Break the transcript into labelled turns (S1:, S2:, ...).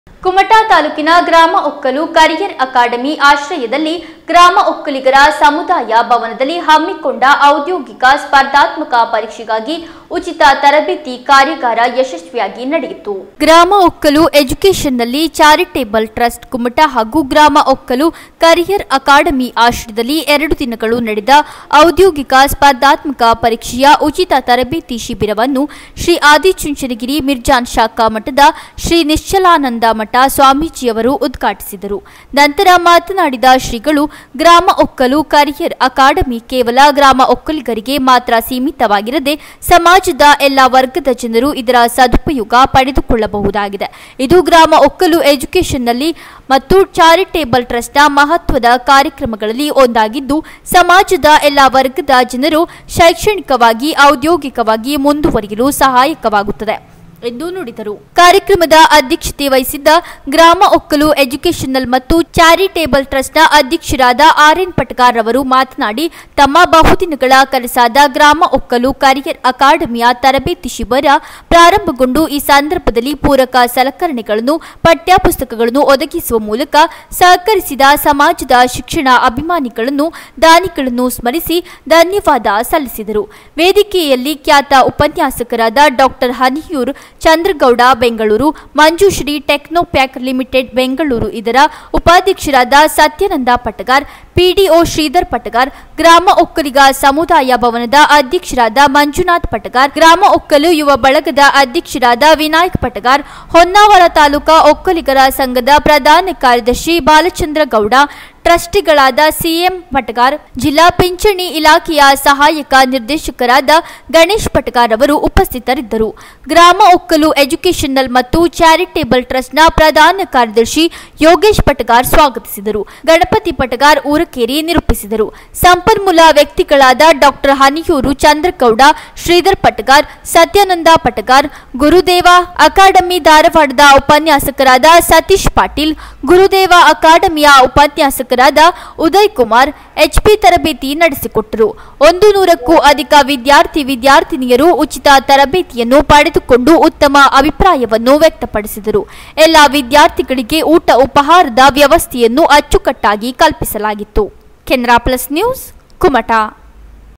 S1: ಕುಮಟಾ ತಾಲೂಕಿನ ಗ್ರಾಮ ಒಕ್ಕಲು career academy ಆಶ್ರಯದಲ್ಲಿ ಗ್ರಾಮ ಒಕ್ಕಲಿಗರ ಸಮುದಾಯ ಭವನದಲ್ಲಿ ಹಮ್ಮಿಕೊಂಡ ಔದ್ಯೋಗಿಕ ಸ್ಪರ್ಧಾತ್ಮಕ ಪರೀಕ್ಷೆಗಾಗಿ ಉಚಿತ ತರಬೇತಿ ಕಾರ್ಯಾಗಾರ ಯಶಸ್ವಿಯಾಗಿ ನಡೆಯಿತು ಗ್ರಾಮ ಒಕ್ಕಲು ಎಜುಕೇಷನ್ನಲ್ಲಿ ಚಾರಿಟೇಬಲ್ ಟ್ರಸ್ಟ್ ಕುಮಟಾ ಹಾಗೂ ಗ್ರಾಮ ಒಕ್ಕಲು ಕರಿಯರ್ ಅಕಾಡೆಮಿ ಆಶ್ರಯದಲ್ಲಿ ಎರಡು ದಿನಗಳು ನಡೆದ ಔದ್ಯೋಗಿಕ ಸ್ಪರ್ಧಾತ್ಮಕ ಪರೀಕ್ಷೆಯ ಉಚಿತ ತರಬೇತಿ ಶಿಬಿರವನ್ನು ಶ್ರೀ ಆದಿಚುಂಚನಗಿರಿ ಮಿರ್ಜಾನ್ ಶಾಖಾ ಮಠದ ಶ್ರೀ ನಿಶ್ಚಲಾನಂದ ಮಠ ಸ್ವಾಮೀಜಿಯವರು ಉದ್ಘಾಟಿಸಿದರು ನಂತರ ಮಾತನಾಡಿದ ಶ್ರೀಗಳು ಗ್ರಾಮ ಒಕ್ಕಲು ಕರಿಯರ್ ಅಕಾಡೆಮಿ ಕೇವಲ ಗ್ರಾಮ ಒಕ್ಕಲಿಗರಿಗೆ ಮಾತ್ರ ಸೀಮಿತವಾಗಿರದೆ ಸಮಾಜದ ಎಲ್ಲ ವರ್ಗದ ಜನರು ಇದರ ಸದುಪಯೋಗ ಪಡೆದುಕೊಳ್ಳಬಹುದಾಗಿದೆ ಇದು ಗ್ರಾಮ ಒಕ್ಕಲು ಎಜುಕೇಷನ್ನಲ್ಲಿ ಮತ್ತು ಚಾರಿಟೇಬಲ್ ಟ್ರಸ್ಟ್ನ ಮಹತ್ವದ ಕಾರ್ಯಕ್ರಮಗಳಲ್ಲಿ ಒಂದಾಗಿದ್ದು ಸಮಾಜದ ಎಲ್ಲ ವರ್ಗದ ಜನರು ಶೈಕ್ಷಣಿಕವಾಗಿ ಔದ್ಯೋಗಿಕವಾಗಿ ಮುಂದುವರಿಯಲು ಸಹಾಯಕವಾಗುತ್ತದೆ ಎಂದು ನುಡಿದರು ಕಾರ್ಯಕ್ರಮದ ಅಧ್ಯಕ್ಷತೆ ವಹಿಸಿದ್ದ ಗ್ರಾಮ ಒಕ್ಕಲು ಎಜುಕೇಷನಲ್ ಮತ್ತು ಚಾರಿಟೇಬಲ್ ಟ್ರಸ್ಟ್ನ ಅಧ್ಯಕ್ಷರಾದ ಆರ್ ಎನ್ ಪಟ್ಕಾರ್ ಅವರು ಮಾತನಾಡಿ ತಮ್ಮ ಬಹುದಿನಗಳ ಕನಸಾದ ಗ್ರಾಮ ಒಕ್ಕಲು ಕರಿಯರ್ ಅಕಾಡೆಮಿಯ ತರಬೇತಿ ಶಿಬಿರ ಪ್ರಾರಂಭಗೊಂಡು ಈ ಸಂದರ್ಭದಲ್ಲಿ ಪೂರಕ ಸಲಕರಣೆಗಳನ್ನು ಪಠ್ಯಪುಸ್ತಕಗಳನ್ನು ಒದಗಿಸುವ ಮೂಲಕ ಸಹಕರಿಸಿದ ಸಮಾಜದ ಶಿಕ್ಷಣ ಅಭಿಮಾನಿಗಳನ್ನು ದಾನಿಗಳನ್ನು ಸ್ಮರಿಸಿ ಧನ್ಯವಾದ ಸಲ್ಲಿಸಿದರು ವೇದಿಕೆಯಲ್ಲಿ ಖ್ಯಾತ ಉಪನ್ಯಾಸಕರಾದ doctor Haniyur Chandragowda Bengaluru Manjushree Technopack limited Bengaluru ಇದರ ಉಪಾಧ್ಯಕ್ಷರಾದ ಸತ್ಯಾನಂದ ಪಟಗಾರ್ ಪಿಡಿಒ ಶ್ರೀಧರ್ ಪಟಗಾರ್ ಗ್ರಾಮ ಒಕ್ಕಲಿಗ ಸಮುದಾಯ ಭವನದ ಅಧ್ಯಕ್ಷರಾದ ಮಂಜುನಾಥ್ ಪಟಗಾರ್ ಗ್ರಾಮ ಒಕ್ಕಲು ಯುವ ಬಳಗದ ಅಧ್ಯಕ್ಷರಾದ ವಿನಾಯಕ್ ಪಟಗಾರ್ ಹೊನ್ನಾವರ ತಾಲೂಕಾ ಒಕ್ಕಲಿಗರ ಸಂಘದ ಪ್ರಧಾನ ಕಾರ್ಯದರ್ಶಿ ಬಾಲಚಂದ್ರ ಗೌಡ ಟ್ರಸ್ಟಿಗಳಾದ ಸಿಎಂ ಪಟಗಾರ್ ಜಿಲ್ಲಾ ಪಿಂಚಣಿ ಇಲಾಖೆಯ ಸಹಾಯಕ ನಿರ್ದೇಶಕರಾದ ಗಣೇಶ್ ಪಟಗಾರ್ ಅವರು ಉಪಸ್ಥಿತರಿದ್ದರು ಗ್ರಾಮ ಒಕ್ಕಲು ಎಜುಕೇಷನಲ್ ಮತ್ತು ಚಾರಿಟೇಬಲ್ ಟ್ರಸ್ಟ್ನ ಪ್ರಧಾನ ಕಾರ್ಯದರ್ಶಿ ಯೋಗೇಶ್ ಪಟಗಾರ್ ಸ್ವಾಗತಿಸಿದರು ಗಣಪತಿ ಪಟಗಾರ್ ಊರಕೇರಿ ನಿರೂಪಿಸಿದರು ಸಂಪನ್ಮೂಲ ವ್ಯಕ್ತಿಗಳಾದ ಡಾಕ್ಟರ್ ಹನಿಯೂರು ಚಂದ್ರಗೌಡ ಶ್ರೀಧರ್ ಪಟಗಾರ್ ಸತ್ಯಾನಂದ ಪಟಗಾರ್ ಗುರುದೇವ ಅಕಾಡೆಮಿ ಧಾರವಾಡದ ಉಪನ್ಯಾಸಕರಾದ ಸತೀಶ್ ಪಾಟೀಲ್ ಗುರುದೇವ ಅಕಾಡೆಮಿಯ ಉಪನ್ಯಾಸಕರಾದ ಉದಯ್ ಕುಮಾರ್ ಎಚ್ಪಿ ತರಬೇತಿ ನಡೆಸಿಕೊಟ್ಟರು ಒಂದು ನೂರಕ್ಕೂ ಅಧಿಕ ವಿದ್ಯಾರ್ಥಿ ವಿದ್ಯಾರ್ಥಿನಿಯರು ಉಚಿತ ತರಬೇತಿಯನ್ನು ಪಡೆದುಕೊಂಡು ಉತ್ತಮ ಅಭಿಪ್ರಾಯವನ್ನು ವ್ಯಕ್ತಪಡಿಸಿದರು ಎಲ್ಲ ವಿದ್ಯಾರ್ಥಿಗಳಿಗೆ ಊಟ ಉಪಹಾರದ ವ್ಯವಸ್ಥೆಯನ್ನು ಅಚ್ಚುಕಟ್ಟಾಗಿ ಕಲ್ಪಿಸಲಾಗಿತ್ತು ಕೆನರಾ ಪ್ಲಸ್ ನ್ಯೂಸ್ ಕುಮಟಾ